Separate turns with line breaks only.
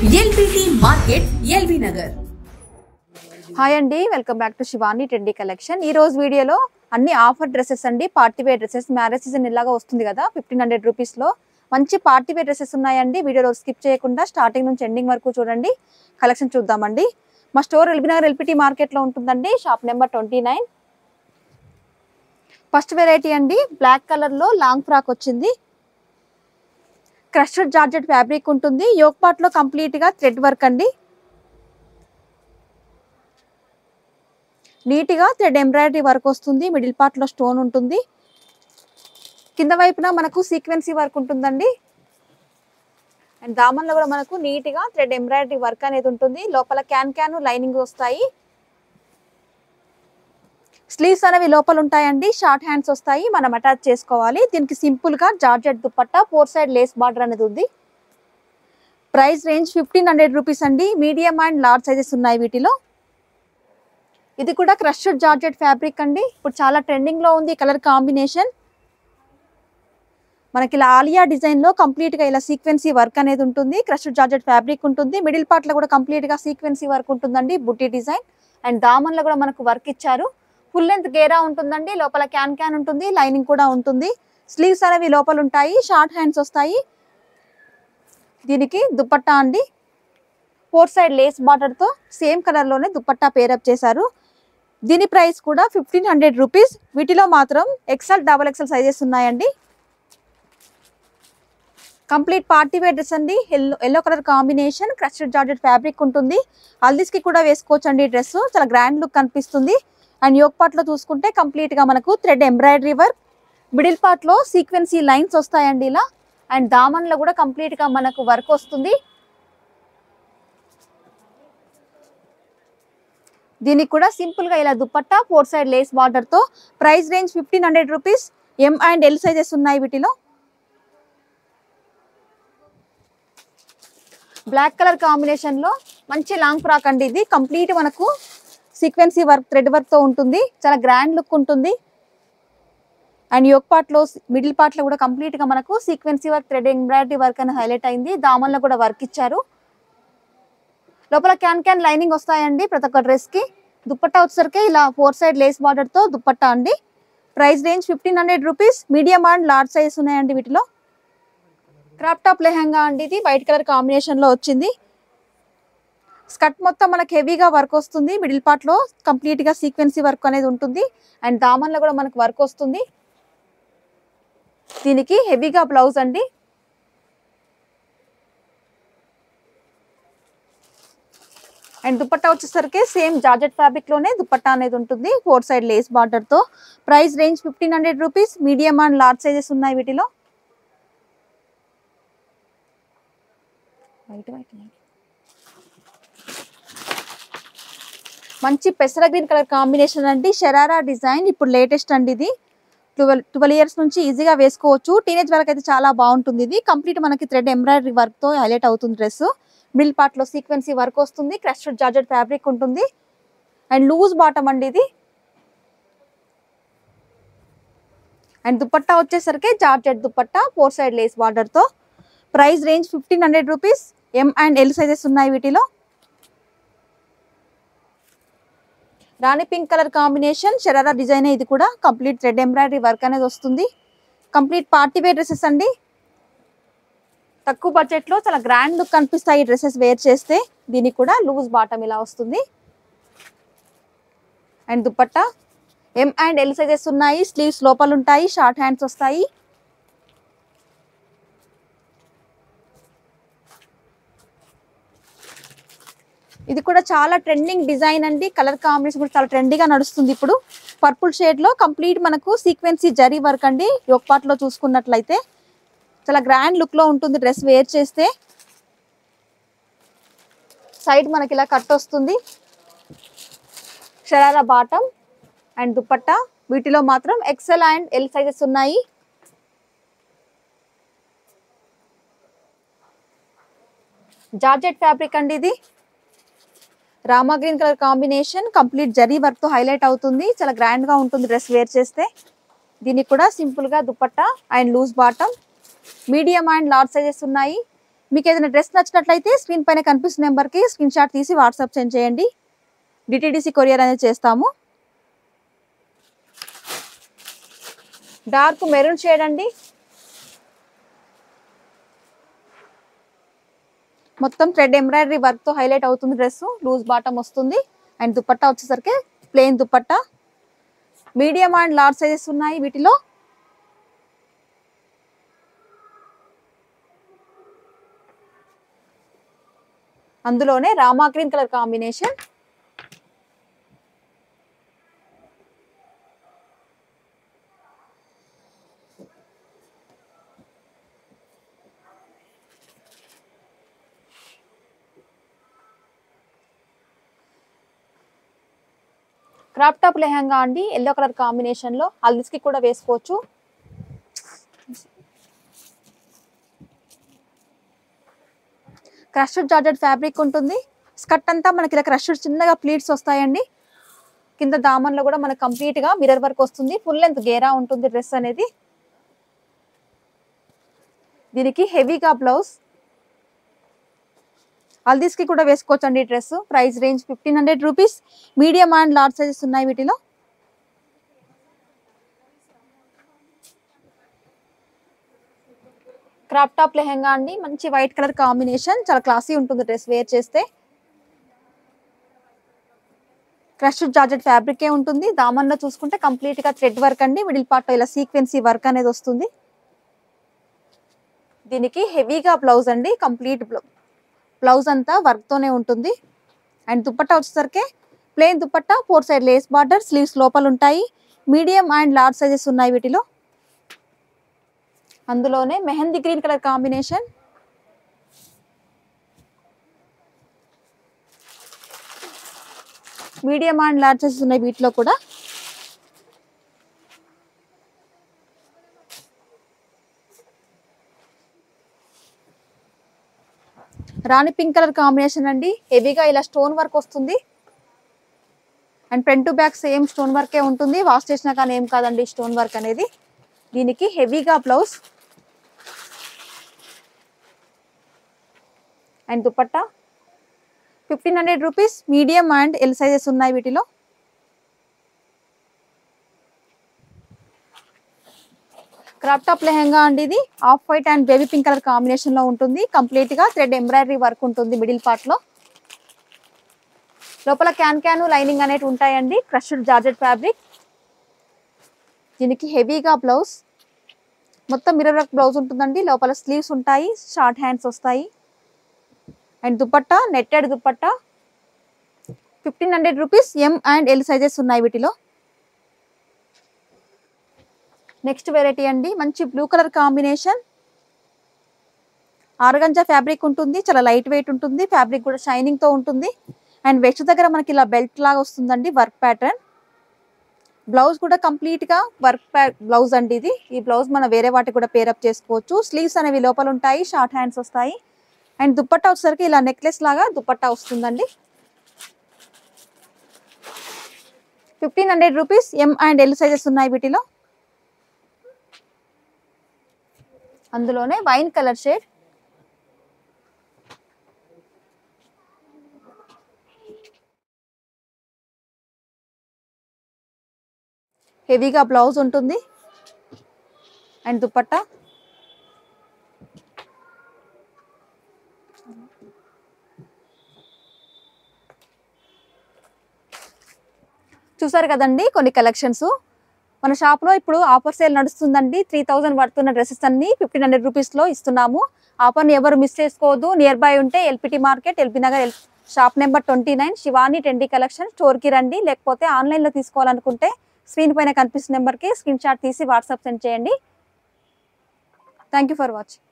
LBT market LB Nagar
hi అండి welcome back to Shivani trendy collection ఈ రోజు వీడియోలో అన్ని ఆఫర్ డ్రెస్సెస్ అండి party wear dresses marriage season ఇలాగా వస్తుంది కదా ఫిఫ్టీన్ హండ్రెడ్ రూపీస్లో మంచి పార్టీ వేర్ డ్రెస్సెస్ ఉన్నాయండి వీడియోలో స్కిప్ చేయకుండా స్టార్టింగ్ నుంచి ఎండింగ్ వరకు చూడండి కలెక్షన్ చూద్దామండి మా స్టోర్ ఎల్బీనగర్ ఎల్పిటి మార్కెట్లో ఉంటుందండి shop number twenty nine first variety అండి బ్లాక్ కలర్లో లాంగ్ ఫ్రాక్ వచ్చింది క్రషర్ జార్జెట్ ఫ్యాబ్రిక్ ఉంటుంది యోక్ పార్ట్లో కంప్లీట్గా థ్రెడ్ వర్క్ అండి నీట్గా థ్రెడ్ ఎంబ్రాయిడరీ వర్క్ వస్తుంది మిడిల్ పార్ట్లో స్టోన్ ఉంటుంది కింద వైపున మనకు సీక్వెన్సీ వర్క్ ఉంటుందండి అండ్ దామన్లో కూడా మనకు నీట్గా థ్రెడ్ ఎంబ్రాయిడరీ వర్క్ అనేది ఉంటుంది లోపల క్యాన్ క్యాన్ లైనింగ్ వస్తాయి స్లీవ్స్ అనేవి లోపల ఉంటాయండి షార్ట్ హ్యాండ్స్ వస్తాయి మనం అటాచ్ చేసుకోవాలి దీనికి సింపుల్గా georgette dupatta four side lace border అనేది ఉంది price range fifteen hundred rupees అండి మీడియం అండ్ లార్జ్ సైజెస్ ఉన్నాయి వీటిలో ఇది కూడా క్రష్డ్ జార్జెట్ ఫ్యాబ్రిక్ అండి ఇప్పుడు చాలా ట్రెండింగ్ లో ఉంది కలర్ కాంబినేషన్ మనకి ఇలా ఆలియా డిజైన్ లో కంప్లీట్ గా ఇలా సీక్వెన్సీ వర్క్ అనేది ఉంటుంది క్రష్డ్ జార్జెట్ ఫ్యాబ్రిక్ ఉంటుంది మిడిల్ పార్ట్ లో కూడా కంప్లీట్ గా సీక్వెన్సీ వర్క్ ఉంటుందండి బుట్టి డిజైన్ అండ్ దామన్ లో కూడా మనకు వర్క్ ఇచ్చారు ఫుల్ లెంత్ గేరా ఉంటుందండి లోపల క్యాన్ క్యాన్ ఉంటుంది లైనింగ్ కూడా ఉంటుంది స్లీవ్స్ అనేవి లోపల ఉంటాయి షార్ట్ హ్యాండ్స్ వస్తాయి దీనికి దుపట్టా అండి ఫోర్ సైడ్ లేస్ బార్డర్తో సేమ్ కలర్లోనే దుపట్టా పేరప్ చేశారు దీని ప్రైస్ కూడా ఫిఫ్టీన్ హండ్రెడ్ రూపీస్ వీటిలో మాత్రం ఎక్సెల్ డబల్ ఎక్సెల్ సైజెస్ ఉన్నాయండి కంప్లీట్ పార్టీ వేర్ డ్రెస్ అండి yellow yellow colour combination crushed georgette fabric ఉంటుంది హల్దీస్కి కూడా వేసుకోవచ్చు అండి డ్రెస్ చాలా గ్రాండ్ లుక్ కనిపిస్తుంది అండ్ యోక్ పార్ట్లో చూసుకుంటే కంప్లీట్గా మనకు థ్రెడ్ ఎంబ్రాయిడరీ వర్క్ మిడిల్ పార్ట్లో సీక్వెన్సీ లైన్స్ వస్తాయండి ఇలా అండ్ దామన్లో కూడా కంప్లీట్గా మనకు వర్క్ వస్తుంది దీనికి కూడా సింపుల్ గా ఇలా dupatta four side lace border తో price range fifteen hundred rupees M and L sizes ఉన్నాయి వీటిలో బ్లాక్ కలర్ కాంబినేషన్ లో మంచి లాంగ్ ఫ్రాక్ అండి ఇది కంప్లీట్ మనకు సీక్వెన్సీ వర్క్ థ్రెడ్ వర్క్ తో ఉంటుంది చాలా గ్రాండ్ లుక్ ఉంటుంది అండ్ యోక్ పార్ట్ లో మిడిల్ పార్ట్ లో కూడా కంప్లీట్ గా మనకు sequence work thread embroidery work అని హైలైట్ అయింది దామన్లో కూడా వర్క్ ఇచ్చారు లోపల క్యాన్ క్యాన్ లైనింగ్ వస్తాయండి ప్రతి ఒక్క డ్రెస్ కి దుప్పట్టా వచ్చేసరికి ఇలా ఫోర్ సైడ్ లేస్ బార్డర్ తో దుప్పట్టా అండి price range fifteen hundred rupees medium and large size ఉన్నాయండి వీటిలో క్రాప్ టాప్ లెహంగా అండి ఇది వైట్ కలర్ కాంబినేషన్ లో వచ్చింది స్కర్ట్ మొత్తం మనకి హెవీగా వర్క్ వస్తుంది మిడిల్ పార్ట్ లో కంప్లీట్ గా సీక్వెన్సీ వర్క్ అనేది ఉంటుంది అండ్ దామన్లో కూడా మనకు వర్క్ వస్తుంది దీనికి హెవీగా బ్లౌజ్ అండి అండ్ దుపట్టా వచ్చేసరికి సేమ్ జార్జెట్ ఫ్యాబ్రిక్ లోనే దుపట్టా అనేది ఉంటుంది ఫోర్ సైడ్ లేస్ బార్డర్ తో price range fifteen hundred rupees medium and large sizes ఉన్నాయి వీటిలో వైట్ వైట్ మంచి పెసర గ్రీన్ కలర్ కాంబినేషన్ అండి షరారా డిజైన్ ఇప్పుడు లేటెస్ట్ అండి ఇది ట్వెల్వ్ ట్వెల్వ్ ఇయర్స్ నుంచి ఈజీగా వేసుకోవచ్చు టీనేజ్ వాళ్ళకి అయితే చాలా బాగుంటుంది ఇది కంప్లీట్ మనకి థ్రెడ్ ఎంబ్రాయిడరీ వర్క్ తో హైలైట్ అవుతుంది డ్రెస్ మిడిల్ పార్ట్ లో సీక్వెన్సీ వర్క్ వస్తుంది క్రస్టెడ్ జార్జెట్ ఫ్యాబ్రిక్ ఉంటుంది అండ్ లూజ్ బాటమ్ అండి ఇది అండ్ దుపట్టా వచ్చేసరికి georgette dupatta four side lace border తో price range fifteen hundred rupees M and L sizes ఉన్నాయి వీటిలో rani pink colour combination sharara design ఇది కూడా కంప్లీట్ థ్రెడ్ ఎంబ్రాయిడరీ వర్క్ అనేది వస్తుంది కంప్లీట్ పార్టీ వేర్ డ్రెస్సెస్ అండి తక్కువ బడ్జెట్ లో చాలా గ్రాండ్ లుక్ కనిపిస్తాయి ఈ డ్రెస్సెస్ వేర్ చేస్తే దీనికి కూడా లూజ్ బాటమ్ ఇలా వస్తుంది and dupatta M and L sizes ఉన్నాయి స్లీవ్స్ లోపల ఉంటాయి షార్ట్ హ్యాండ్స్ వస్తాయి ఇది కూడా చాలా ట్రెండింగ్ డిజైన్ అండి కలర్ కాంబినేషన్ కూడా చాలా ట్రెండీగా నడుస్తుంది ఇప్పుడు పర్పుల్ షేడ్ లో కంప్లీట్ మనకు సీక్వెన్సీ జరీ వర్క్ అండి యోక్ పార్ట్ లో చూసుకున్నట్లయితే చాలా గ్రాండ్ లుక్ లో ఉంటుంది డ్రెస్ వేర్ చేస్తే సైడ్ మనకి ఇలా కట్ వస్తుంది షరారా బాటమ్ అండ్ దుపట్టా వీటిలో మాత్రం ఎక్సెల్ అండ్ ఎల్ సైజెస్ ఉన్నాయి జార్జెట్ ఫ్యాబ్రిక్ అండి ఇది Rama green colour combination complete zari work తో హైలైట్ అవుతుంది చాలా గ్రాండ్ గా ఉంటుంది డ్రెస్ వేర్ చేస్తే దీనికి కూడా సింపుల్ గా dupatta and loose bottom medium and large sizes ఉన్నాయి మీకు ఏదైనా డ్రెస్ నచ్చినట్లయితే స్క్రీన్ పైన కనిపిస్తున్న నెంబర్కి స్క్రీన్ షాట్ తీసి వాట్సాప్ సెండ్ చేయండి డిటీడీసీ కొరియర్ అనేది చేస్తాము డార్క్ మెరూన్ షేడ్ అండి మొత్తం థ్రెడ్ ఎంబ్రాయిడరీ వర్క్తో హైలైట్ అవుతుంది డ్రెస్ లూజ్ బాటమ్ వస్తుంది అండ్ దుపట్టా వచ్చేసరికి plain dupatta medium and large sizes ఉన్నాయి వీటిలో అందులోనే Rama green colour combination crop top lehenga అండి ఎల్లో కలర్ కాంబినేషన్ లో హల్దీస్ కి కూడా వేసుకోవచ్చు క్రష్డ్ జార్జెట్ ఫ్యాబ్రిక్ ఉంటుంది స్కర్ట్ అంతా మనకి ఇలా క్రష్డ్ చిన్నగా ప్లీట్స్ వస్తాయండి కింద దామన్లో కూడా మనకు కంప్లీట్ గా మిర్రర్ వర్క్ వస్తుంది ఫుల్ లెంత్ గేరా ఉంటుంది డ్రెస్ అనేది దీనికి హెవీగా బ్లౌజ్ హల్దీస్ కి కూడా వేసుకోవచ్చు అండి dress price range fifteen hundred rupees medium and large sizes ఉన్నాయి వీటిలో క్రాప్ టాప్ లెహంగా అండి మంచి వైట్ కలర్ కాంబినేషన్ చాలా క్లాసీ ఉంటుంది డ్రెస్ వేర్ చేస్తే క్రష్డ్ జార్జెట్ ఫ్యాబ్రికే ఉంటుంది దామన్లో చూసుకుంటే కంప్లీట్ గా థ్రెడ్ వర్క్ అండి మిడిల్ పార్ట్ ఇలా సీక్వెన్సీ వర్క్ అనేది వస్తుంది దీనికి హెవీగా బ్లౌజ్ అండి కంప్లీట్ బ్లౌజ్ అంతా వర్క్ తోనే ఉంటుంది అండ్ దుపట్టా వచ్చేసరికి plain dupatta four side lace border sleeves లోపల ఉంటాయి మీడియం అండ్ లార్జ్ సైజెస్ ఉన్నాయి వీటిలో అందులోనే mehndi green colour combination medium and large sizes ఉన్నాయి వీటిలో కూడా రాణి పింక్ కలర్ కాంబినేషన్ అండి హెవీగా ఇలా స్టోన్ వర్క్ వస్తుంది and front to back same stone వర్కే ఉంటుంది వాష్ చేసినా కానీ ఏం కాదండి స్టోన్ వర్క్ అనేది దీనికి హెవీగా blouse and dupatta fifteen hundred rupees medium and L sizes ఉన్నాయి వీటిలో క్రాప్ టాప్ లెహంగా అండి ఇది off white and baby pink colour combination లో ఉంటుంది కంప్లీట్ గా థ్రెడ్ ఎంబ్రాయిడరీ వర్క్ ఉంటుంది మిడిల్ పార్ట్ లో లోపల క్యాన్ క్యాన్ లైనింగ్ అనేవి ఉంటాయండి క్రష్డ్ జార్జెట్ ఫ్యాబ్రిక్ దీనికి హెవీగా బ్లౌజ్ మొత్తం మిర్రర్ వర్క్ బ్లౌజ్ ఉంటుందండి లోపల స్లీవ్స్ ఉంటాయి షార్ట్ హ్యాండ్స్ వస్తాయి and dupatta netted dupatta fifteen hundred rupees M and L sizes ఉన్నాయి వీటిలో నెక్స్ట్ వెరైటీ అండి మంచి blue colour combination organza fabric ఉంటుంది చాలా లైట్ వెయిట్ ఉంటుంది ఫ్యాబ్రిక్ కూడా షైనింగ్ తో ఉంటుంది అండ్ వెస్ట్ దగ్గర మనకి ఇలా బెల్ట్ లాగా వస్తుందండి వర్క్ ప్యాటర్న్ బ్లౌజ్ కూడా కంప్లీట్ గా వర్క్ బ్లౌజ్ అండి ఇది ఈ బ్లౌజ్ మనం వేరే వాటికి కూడా పేరప్ చేసుకోవచ్చు స్లీవ్స్ అనేవి లోపల ఉంటాయి షార్ట్ హ్యాండ్స్ వస్తాయి అండ్ దుప్పట్టా వచ్చేసరికి ఇలా నెక్లెస్ లాగా దుప్పట్టా వస్తుందండి fifteen hundred rupees M and L sizes ఉన్నాయి వీటిలో అందులోనే వైన్ కలర్ షేడ్ హెవీగా బ్లౌజ్ ఉంటుంది అండ్ దుపట్టా చూసారు కదండి కొన్ని కలెక్షన్స్ మన షాప్లో ఇప్పుడు ఆఫర్ సేల్ నడుస్తుందండి త్రీ థౌజండ్ పడుతున్న డ్రెస్సెస్ అన్ని ఫిఫ్టీన్ హండ్రెడ్ రూపీస్లో ఇస్తున్నాము ఆఫర్ని ఎవరు మిస్ చేసుకోవద్దు నియర్ బై ఉంటే LBT market LB Nagar L shop number twenty nine Shivani టెండీ collection స్టోర్కి రండి లేకపోతే ఆన్లైన్లో తీసుకోవాలనుకుంటే స్క్రీన్ పైన కనిపిస్తున్న నెంబర్కి స్క్రీన్ షాట్ తీసి వాట్సాప్ సెండ్ చేయండి థ్యాంక్ యూ ఫర్ వాచింగ్